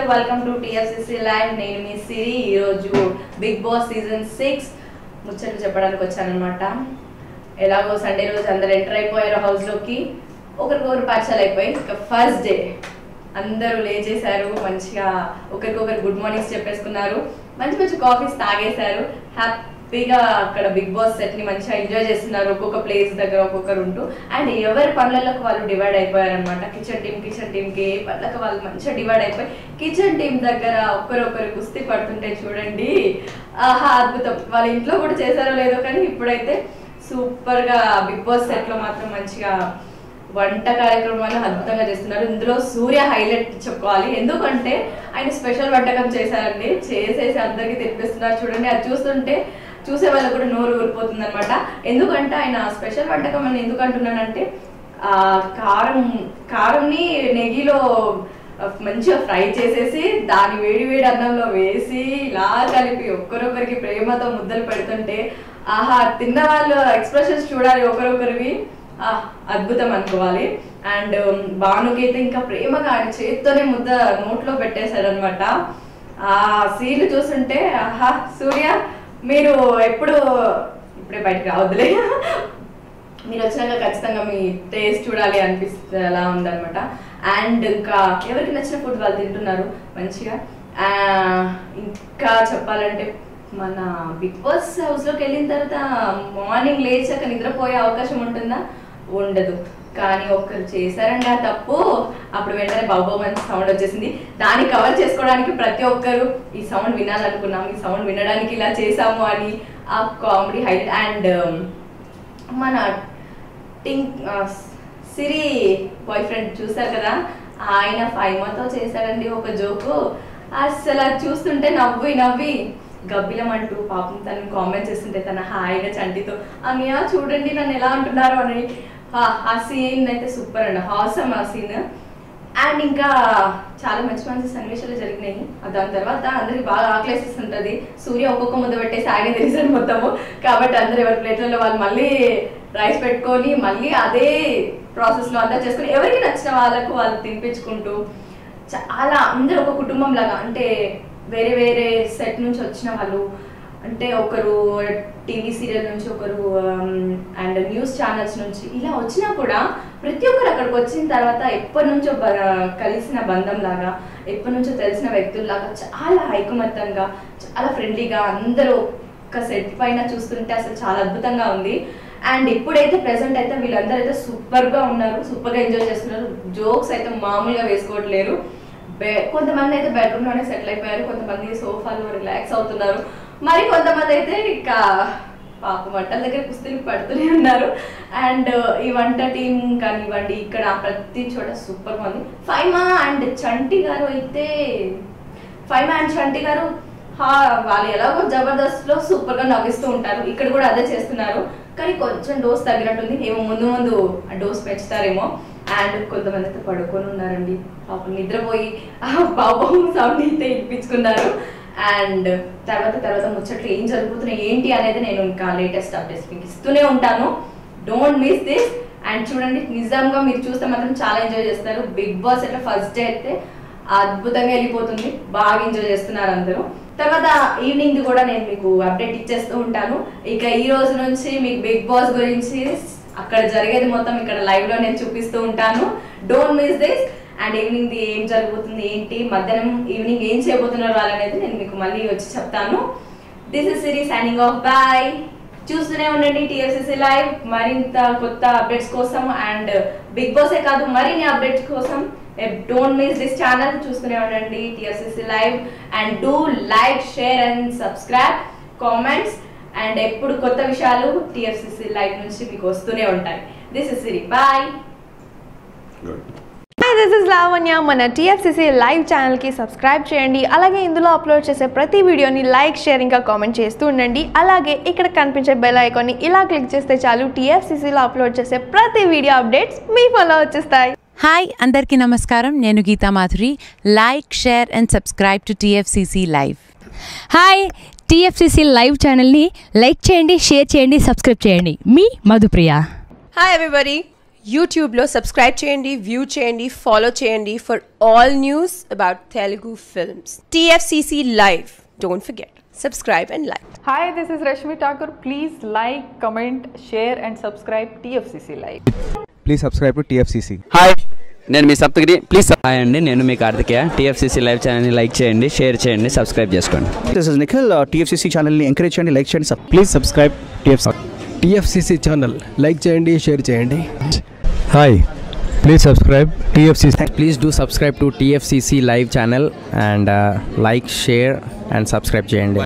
Welcome to TFCC live నేను మీ సిరి ఈరోజు big boss season six ముచ్చట్లు చెప్పడానికి వచ్చానమాట ఎలాగో సండే రోజు అందరు ఎంటర్ అయిపోయారు హౌస్లోకి ఒకరికొకరు పరిచయాలు అయిపోయి ఇక ఫస్ట్ డే అందరూ లేచేశారు మంచిగా ఒకరికొకరు గుడ్ మార్నింగ్స్ చెప్పేసుకున్నారు మంచి మంచి కాఫీస్ తాగేశారు హ్యాపీగా అక్కడ బిగ్ బాస్ సెట్ ని మంచిగా ఎంజాయ్ చేస్తున్నారు ఒక్కొక్క ప్లేస్ దగ్గర ఒక్కొక్కరు ఉంటూ అండ్ ఎవరి పనులకు వాళ్ళు డివైడ్ అయిపోయారు అనమాట కిచెన్ టీమ్ కిచెన్ టీమ్ కి ఏ పనులకు వాళ్ళు మంచిగా డివైడ్ అయిపోయి కిచెన్ టీమ్ దగ్గర ఒకరొకరు కుస్తీ పడుతుంటే చూడండి ఆహా అద్భుతం వాళ్ళ ఇంట్లో కూడా చేశారో లేదో కానీ ఇప్పుడైతే సూపర్ గా బిగ్ బాస్ సెట్ లో మాత్రం మంచిగా వంట కార్యక్రమాలు అద్భుతంగా చేస్తున్నారు ఇందులో సూర్య హైలైట్ చెప్పుకోవాలి ఎందుకంటే ఆయన స్పెషల్ వంటకం చేశారండి చేసేసి అందరికీ తెప్పిస్తున్నారు చూడండి అది చూస్తుంటే చూసే వాళ్ళకు కూడా నోరు ఊరిపోతుంది అనమాట ఎందుకంటే ఆయన స్పెషల్ వంటకం అని ఎందుకు అంటున్నానంటే ఆ కారం కారంని నెయ్యిలో మంచిగా ఫ్రై చేసేసి దాని వేడి వేడి అన్నంలో వేసి ఇలా కలిపి ఒక్కరొకరికి ప్రేమతో ముద్దలు పెడుతుంటే ఆహా తిన్న వాళ్ళు ఎక్స్ప్రెషన్స్ చూడాలి ఒకరొకరివి ఆ, అద్భుతం అనుకోవాలి అండ్ భానుకి అయితే ఇంకా ప్రేమగా ఆయన చేత్తోనే ముద్ద నోట్లో పెట్టేశాడు అనమాట ఆ సీన్లు చూస్తుంటే ఆహా సూర్య మీరు ఎప్పుడు ఇప్పుడే బయటకు రావద్దులే మీరు వచ్చినాక ఖచ్చితంగా మీ టేస్ట్ చూడాలి అనిపిస్తుంది అలా ఉందన్నమాట అండ్ ఇంకా ఎవరికి నచ్చిన ఫుడ్ వాళ్ళు తింటున్నారు మంచిగా ఆ, ఇంకా చెప్పాలంటే మన బిగ్ బాస్ హౌస్లోకి వెళ్ళిన తర్వాత మార్నింగ్ లేచాక నిద్రపోయే అవకాశం ఉంటుందా ఉండదు కానీ ఒక్కరు చేశారండి ఆ తప్పు అప్పుడు వెంటనే బాబు మంచి సౌండ్ వచ్చేసింది దాన్ని కవర్ చేసుకోవడానికి ప్రతి ఒక్కరు ఈ సౌండ్ వినాలనుకున్నాం ఈ సౌండ్ వినడానికి ఇలా చేసాము అని ఆ కామెడీ హైలైట్ అండ్ మన టింక్ ఆ, సిరి బాయ్ ఫ్రెండ్ చూసారు కదా ఆయన ఫైమాతో చేశాడండి ఒక జోకు అసలు అది చూస్తుంటే నవ్వి నవ్వి గబ్బిలం అంటూ పాపం తను కామెంట్ చేస్తుంటే తన హాయిగా చంటితో అన్నయ్య చూడండి నన్ను ఎలా అంటున్నారు అని ఆ- ఆ సీన్ అయితే సూపర్ అండి హాసమ్ ఆ సీన్ అండ్ ఇంకా చాలా మంచి మంచి సన్నివేశాలు జరిగినాయి ఆ దాని తర్వాత అందరికి బాగా ఆకలేసిస్తుంటది సూర్య ఒక్కొక్క ముద్ద పెట్టేసి ఆయన తెలిసాడు మొత్తము కాబట్టి అందరు ఎవరి ప్లేట్లలో వాళ్ళు మళ్ళీ రైస్ పెట్టుకొని మళ్ళీ అదే ప్రాసెస్ లో అంతా చేసుకొని ఎవరికి నచ్చిన వాళ్ళకు వాళ్ళు తినిపించుకుంటూ చాలా అందరూ ఒక కుటుంబం లాగా అంటే వేరే వేరే సెట్ నుంచి వచ్చిన వాళ్ళు అంటే ఒకరు టీవీ సీరియల్ నుంచి ఒకరు అండ్ న్యూస్ ఛానల్స్ నుంచి ఇలా వచ్చినా కూడా ప్రతి ఒక్కరు అక్కడికి వచ్చిన తర్వాత ఎప్పటి నుంచో బ- కలిసిన బంధం లాగా ఎప్పటి నుంచో తెలిసిన వ్యక్తుల్లాగా చాలా ఐకమత్యంగా చాలా ఫ్రెండ్లీగా అందరూ ఒక సెట్ పైన చూస్తుంటే అసలు చాలా అద్భుతంగా ఉంది అండ్ ఇప్పుడైతే ప్రెసెంట్ అయితే వీళ్ళందరూ అయితే సూపర్ గా ఉన్నారు సూపర్ గా ఎంజాయ్ చేస్తున్నారు జోక్స్ అయితే మామూలుగా వేసుకోవట్లేరు బె- కొంతమంది అయితే బెడ్రూమ్ లోనే సెటిల్ అయిపోయారు కొంతమంది సోఫాలో రిలాక్స్ అవుతున్నారు మరి కొంతమంది అయితే ఇంకా పాప వంటల దగ్గర కుస్తీలు పడుతూనే ఉన్నారు అండ్ ఈ వంట టీం కానివ్వండి ఇక్కడ ప్రతి చోట సూపర్ ఉంది ఫైమా అండ్ చంటి గారు అయితే ఫైమా అండ్ చంటి గారు హా వాళ్ళు ఎలాగో జబర్దస్త్ లో సూపర్ గా నవ్విస్తూ ఉంటారు ఇక్కడ కూడా అదే చేస్తున్నారు కానీ కొంచెం డోస్ తగ్గినట్టుంది ఏమో ముందు ముందు ఆ డోస్ పెంచుతారేమో అండ్ కొంతమంది అయితే పడుకొని ఉన్నారండి పాపం నిద్రపోయి ఆ పాపం సౌండ్ అయితే ఇప్పించుకున్నారు అండ్ తర్వాత తర్వాత ముచ్చట్లు ఏం జరుగుతున్నాయి ఏంటి అనేది నేను ఇంకా లేటెస్ట్ అప్డేట్స్ మీకు ఇస్తూనే ఉంటాను డోంట్ మిస్ దిస్ అండ్ చూడండి నిజంగా మీరు చూస్తే మాత్రం చాలా ఎంజాయ్ చేస్తారు బిగ్ బాస్ అయితే ఫస్ట్ డే అయితే అద్భుతంగా వెళ్ళిపోతుంది బాగా ఎంజాయ్ చేస్తున్నారు అందరూ తర్వాత ఈవినింగ్ కూడా నేను మీకు అప్డేట్ ఇచ్చేస్తూ ఉంటాను ఇక ఈ రోజు నుంచి మీకు బిగ్ బాస్ గురించి అక్కడ జరిగేది మొత్తం ఇక్కడ లైవ్ లో నేను చూపిస్తూ ఉంటాను don't miss this and evening the ఏం జరుగుతుంది ఏంటి మధ్యాహ్నం ఈవినింగ్ ఏం చేయబోతున్నారు వాళ్ళనేది నేను మీకు మళ్ళీ వచ్చి చెప్తాను this is Siri signing off bye చూస్తూనే ఉండండి టీఎఫ్సిసి లైవ్ మరింత కొత్త అప్డేట్స్ కోసం అండ్ బిగ్ బాసే కాదు మరిన్ని అప్డేట్స్ కోసం డోంట్ మిస్ దిస్ ఛానల్ చూస్తూనే ఉండండి TFCC live and do like share and subscribe comments and ఎప్పుడు కొత్త విషయాలు టీఎఫ్సిసి లైవ్ నుంచి మీకు వస్తూనే ఉంటాయి this is Siri bye good hi this is Lavanya మన టీఎఫ్సిసి లైవ్ ఛానల్కి సబ్స్క్రైబ్ చేయండి అలాగే ఇందులో అప్లోడ్ చేసే ప్రతి వీడియోని లైక్ షేర్ ఇంకా కామెంట్ చేస్తూ ఉండండి అలాగే ఇక్కడ కనిపించే బెల్ ఐకాన్ని ఇలా క్లిక్ చేస్తే చాలు టీఎఫ్సిసిలో అప్లోడ్ చేసే ప్రతి వీడియో అప్డేట్స్ మీ ఫోన్లో వచ్చేస్తాయి హాయ్ అందరికీ నమస్కారం నేను Geetha Madhuri like share and subscribe to TFCC live hi TFCC live ఛానల్ని లైక్ చేయండి షేర్ చేయండి సబ్స్క్రైబ్ చేయండి మీ మధుప్రియ హాయ్ ఎవ్రీబడి యూట్యూబ్లో సబ్స్క్రైబ్ చేయండి వ్యూ చేయండి ఫాలో చేయండి for all news about Telugu films TFCC live don't forget subscribe and like Hi, this is Rashmi Thakur. Please like, comment, share, and subscribe TFCC Live. Please subscribe to TFCC hi నేను మీ Saptagiri please hi అండి నేను మీ Karthikeya TFCC live ఛానల్ని like చేయండి share చేయండి subscribe చేసుకోండి this is Nikhil TFCC ఛానల్ని ఎంకరేజ్ చేయండి లైక్ చేయండి please subscribe TFC TFCC channel like చేయండి షేర్ చేయండి hi please subscribe TFC please do subscribe to TFCC live channel and like share and subscribe చేయండి